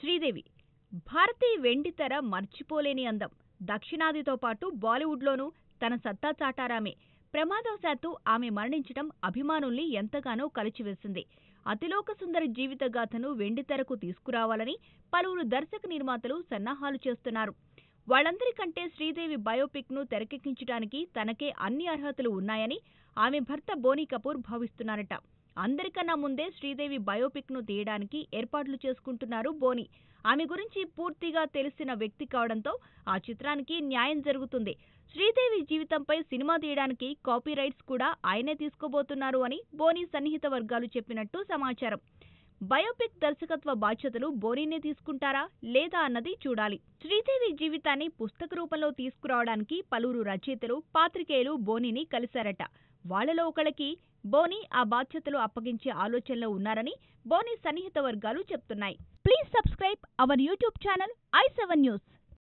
శ్రీదేవి భారతీ వెండితెర మర్చిపోలేని అందం దక్షిణాదితో పాటు బాలీవుడ్లోనూ తన సత్తా చాటారామే ప్రమాదవశాత్తు ఆమె మరణించడం అభిమానుల్ని ఎంతగానో కలిచివేసింది అతిలోక సుందరి జీవిత గాథను వెండితెరకు తీసుకురావాలని పలువురు దర్శక నిర్మాతలు సన్నాహాలు చేస్తున్నారు వాళ్ళందరికంటే శ్రీదేవి బయోపిక్ ను తెరకెక్కించడానికి తనకే అన్ని అర్హతలు ఉన్నాయని ఆమె భర్త బోనీ కపూర్ భావిస్తున్నారట అందరికన్నా ముందే శ్రీదేవి బయోపిక్ ను తీయడానికి ఏర్పాట్లు చేసుకుంటున్నారు బోని ఆమె గురించి పూర్తిగా తెలిసిన వ్యక్తి కావడంతో ఆ చిత్రానికి న్యాయం జరుగుతుంది శ్రీదేవి జీవితంపై సినిమా తీయడానికి కాపీ రైట్స్ కూడా ఆయనే తీసుకోబోతున్నారు అని బోని సన్నిహిత వర్గాలు చెప్పినట్టు సమాచారం బయోపిక్ దర్శకత్వ బాధ్యతలు బోనీనే తీసుకుంటారా లేదా అన్నది చూడాలి శ్రీదేవి జీవితాన్ని పుస్తక రూపంలో తీసుకురావడానికి పలువురు రచయితలు పాత్రికేయులు బోనీని కలిశారట వాళ్లలో ఒకళ్ళకి బోని ఆ బాధ్యతలు అప్పగించే ఆలోచనలో ఉన్నారని బోని సన్నిహిత వర్గాలు చెప్తున్నాయి please subscribe our YouTube channel I seven news